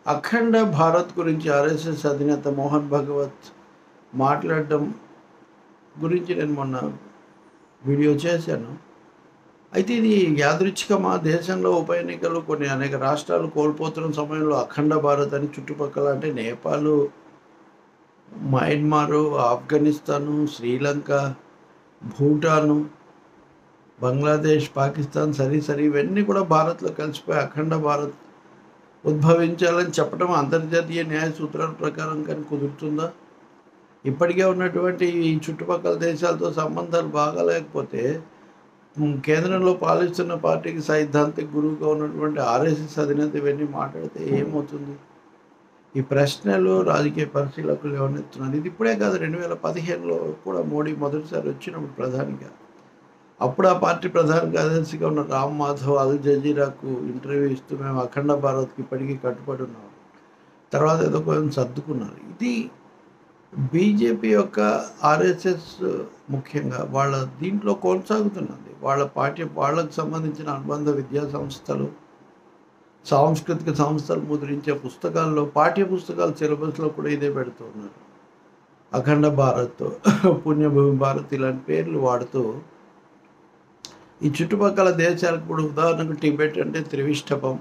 అఖండ భారత్ గురించి ఆర్ఎస్ఎస్ అధినేత మోహన్ భగవత్ మాట్లాడడం గురించి నేను మొన్న వీడియో చేశాను అయితే ఇది యాదృచ్ఛికమా దేశంలో ఉప ఎన్నికలు కొన్ని అనేక రాష్ట్రాలు కోల్పోతున్న సమయంలో అఖండ భారత్ అని చుట్టుపక్కల అంటే నేపాల్ మయన్మారు ఆఫ్ఘనిస్తాను శ్రీలంక భూటాను బంగ్లాదేశ్ పాకిస్తాన్ సరి సరి ఇవన్నీ కూడా భారత్లో కలిసిపోయి అఖండ భారత్ ఉద్భవించాలని చెప్పడం అంతర్జాతీయ న్యాయ సూత్రాల ప్రకారం కానీ కుదురుతుందా ఇప్పటికే ఉన్నటువంటి ఈ చుట్టుపక్కల దేశాలతో సంబంధాలు బాగాలేకపోతే ఉమ్, కేంద్రంలో పాలిస్తున్న పార్టీకి సైద్ధాంతిక గురువుగా ఉన్నటువంటి ఆర్ఎస్ఎస్ అధినేత ఇవన్నీ మాట్లాడితే ఏమవుతుంది ఈ ప్రశ్నలు రాజకీయ పరిశీలకులు లేవనెత్తున్నారు ఇది ఇప్పుడే కాదు రెండు వేల పదిహేనులో కూడా మోడీ మొదటిసారి వచ్చినప్పుడు ప్రధానిగా అప్పుడు ఆ పార్టీ ప్రధాన కార్యదర్శిగా ఉన్న రామ్ మాధవ్ అల్ జజీరాకు ఇంటర్వ్యూ ఇస్తూ మేము అఖండ భారత్కి ఇప్పటికీ కట్టుబడి ఉన్నాం తర్వాత ఏదో కొంచెం సర్దుకున్నారు ఇది బీజేపీ యొక్క ఆర్ఎస్ఎస్ ముఖ్యంగా వాళ్ళ దీంట్లో కొనసాగుతున్నది వాళ్ళ పాఠ్య వాళ్ళకు సంబంధించిన అనుబంధ విద్యా సంస్థలు సాంస్కృతిక సంస్థలు ముద్రించే పుస్తకాల్లో పాఠ్య పుస్తకాల సిలబస్లో కూడా ఇదే పెడుతున్నారు అఖండ భారత్ పుణ్యభూమి భారత్ ఇలాంటి పేర్లు వాడుతూ ఈ చుట్టుపక్కల దేశాలకు ఇప్పుడు ఉదాహరణకు టిబెట్ అంటే త్రివిష్టపం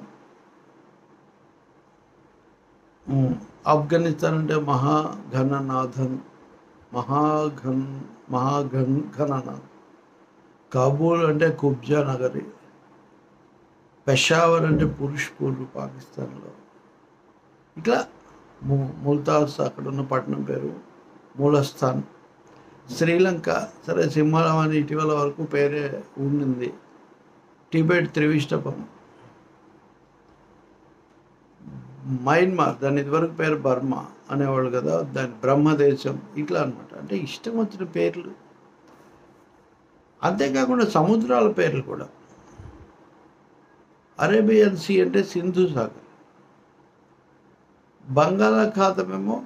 ఉమ్, ఆఫ్ఘనిస్తాన్ అంటే మహాఘననాథన్ మహాఘన్ మహాఘన్ ఘననాథ్ కాబూల్ అంటే కుబ్జా నగరి పెషావర్ అంటే పురుష్పూర్ పాకిస్తాన్లో ఇట్లా ము- ముల్తాజ్ అక్కడ ఉన్న పట్టణం పేరు మూలస్థాన్ శ్రీలంక సరే సింహళం అని ఇటీవల వరకు పేరే ఉండింది టిబెట్ త్రివిష్టపం మయన్మార్ దాని ఇదివరకు పేరు బర్మా అనేవాళ్ళు కదా దాని బ్రహ్మదేశం ఇట్లా అనమాట అంటే ఇష్టం వచ్చిన పేర్లు అంతేకాకుండా సముద్రాల పేర్లు కూడా అరేబియన్ సీ అంటే సింధు సాగర్ బంగాళాఖాతమేమో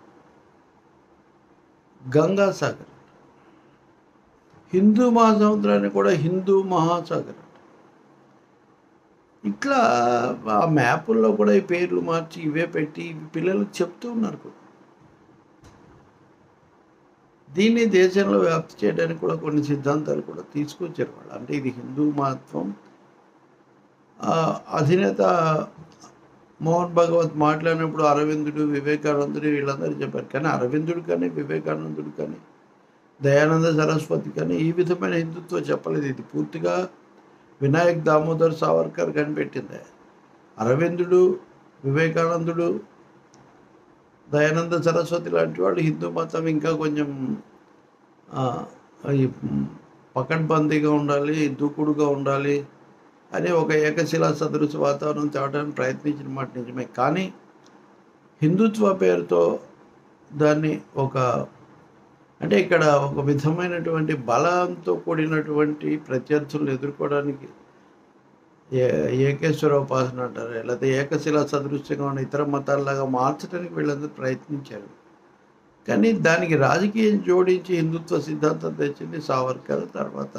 గంగా సాగర్ హిందూ మహాసముద్రాన్ని కూడా హిందూ మహాసాగర్ అంట. ఇట్లా ఆ మ్యాపుల్లో కూడా ఈ పేర్లు మార్చి ఇవే పెట్టి ఇవి పిల్లలకు చెప్తూ ఉన్నారు కూడా దీన్ని దేశంలో వ్యాప్తి చేయడానికి కూడా కొన్ని సిద్ధాంతాలు కూడా తీసుకొచ్చారు వాళ్ళు అంటే ఇది హిందూ మహత్వం ఆ, అధినేత మోహన్ భగవత్ మాట్లాడినప్పుడు అరవిందుడు వివేకానందుడు వీళ్ళందరూ చెప్పారు కానీ అరవిందుడు కానీ వివేకానందుడు కానీ దయానంద సరస్వతి కానీ ఈ విధమైన హిందుత్వం చెప్పలేదు ఇది పూర్తిగా వినాయక్ దామోదర్ సావర్కర్ కనిపెట్టింది అరవిందుడు వివేకానందుడు దయానంద సరస్వతి లాంటి వాళ్ళు హిందూ మతం ఇంకా కొంచెం ఆ, ఈ పకడ్బందీగా ఉండాలి దూకుడుగా ఉండాలి అని ఒక ఏకశిలా సదృశ వాతావరణం తేవడానికి ప్రయత్నించిన మాట నిజమే కానీ హిందుత్వ పేరుతో దాన్ని ఒక అంటే ఇక్కడ ఒక విధమైనటువంటి బలంతో కూడినటువంటి ప్రత్యర్థులను ఎదుర్కోవడానికి ఏ ఏకేశ్వర ఉపాసన అంటారు లేకపోతే ఏకశిలా సదృశ్యంగా ఉన్న ఇతర మతాల్లాగా మార్చడానికి వీళ్ళందరూ ప్రయత్నించారు కానీ దానికి రాజకీయం జోడించి హిందుత్వ సిద్ధాంతం తెచ్చింది సావర్కర్ తర్వాత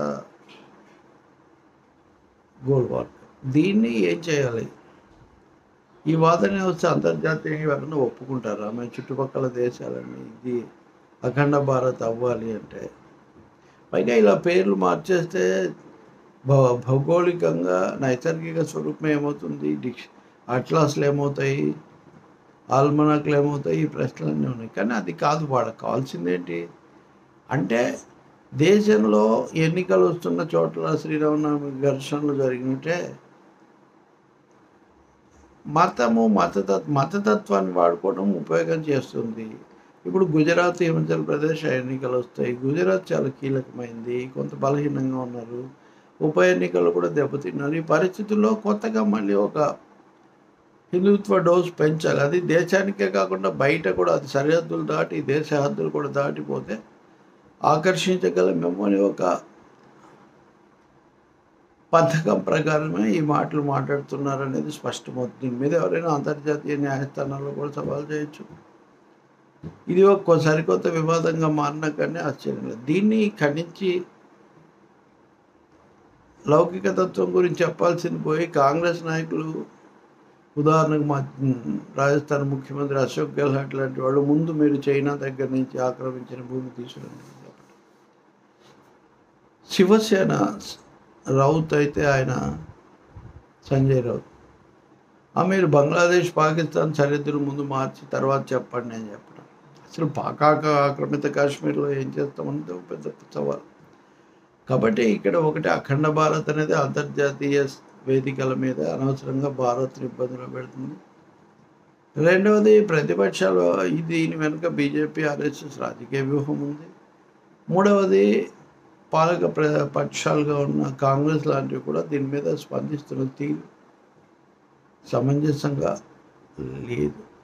గోల్వార్కర్ దీన్ని ఏం చేయాలి ఈ వాదన వస్తే అంతర్జాతీయంగా ఎవరైనా ఒప్పుకుంటారా మన చుట్టుపక్కల దేశాలని ఇది అఖండ భారత్ అవ్వాలి అంటే పైగా ఇలా పేర్లు మార్చేస్తే భౌ- భౌగోళికంగా నైసర్గిక స్వరూపం ఏమవుతుంది డిక్ష అట్లాస్లు ఏమవుతాయి ఆల్మనాక్లు ఏమవుతాయి ఈ ప్రశ్నలన్నీ ఉన్నాయి కానీ అది కాదు వాళ్ళకి కావాల్సింది ఏంటి అంటే దేశంలో ఎన్నికలు వస్తున్న చోట్ల శ్రీరామనవమి ఘర్షణలు జరిగినట్టే మతము మతతత్ మతతత్వాన్ని వాడుకోవడం ఉపయోగం చేస్తుంది ఇప్పుడు గుజరాత్ హిమాచల్ ప్రదేశ్ ఎన్నికలు వస్తాయి గుజరాత్ చాలా కీలకమైంది కొంత బలహీనంగా ఉన్నారు ఉప ఎన్నికలు కూడా దెబ్బతిన్నారు ఈ పరిస్థితుల్లో కొత్తగా మళ్ళీ ఒక హిందుత్వ డోస్ పెంచాలి అది దేశానికే కాకుండా బయట కూడా అది సరిహద్దులు దాటి దేశ హద్దులు కూడా దాటిపోతే ఆకర్షించగలమేమో అని ఒక పథకం ప్రకారమే ఈ మాటలు మాట్లాడుతున్నారు అనేది స్పష్టమవుతుంది దీని మీద ఎవరైనా అంతర్జాతీయ న్యాయస్థానాల్లో కూడా సవాల్ చేయొచ్చు ఇది ఒక సరికొత్త వివాదంగా మారినా కానీ ఆశ్చర్యం లేదు దీన్ని ఖండించి లౌకిక తత్వం గురించి చెప్పాల్సింది పోయి కాంగ్రెస్ నాయకులు ఉదాహరణకు మా మ్, రాజస్థాన్ ముఖ్యమంత్రి అశోక్ గెహ్లాట్ లాంటి వాళ్ళు ముందు మీరు చైనా దగ్గర నుంచి ఆక్రమించిన భూమి తీసుకురండి శివసేన రౌత్ అయితే ఆయన సంజయ్ రౌత్ ఆ మీరు బంగ్లాదేశ్ పాకిస్తాన్ సరిహద్దులు ముందు మార్చి తర్వాత చెప్పండి అని చెప్పడం అసలు పాకాక ఆక్రమిత కాశ్మీర్లో ఏం చేస్తామంటే ఒక పెద్ద సవాల్ కాబట్టి ఇక్కడ ఒకటి అఖండ భారత్ అనేది అంతర్జాతీయ వేదికల మీద అనవసరంగా భారత్ని ఇబ్బందులు పెడుతుంది రెండవది ప్రతిపక్షాలు ఈ దీని వెనుక బీజేపీ ఆర్ఎస్ఎస్ రాజకీయ వ్యూహం ఉంది మూడవది పాలక ప్ర పక్షాలుగా ఉన్న కాంగ్రెస్ లాంటివి కూడా దీని మీద స్పందిస్తున్న తీరు సమంజసంగా లేదు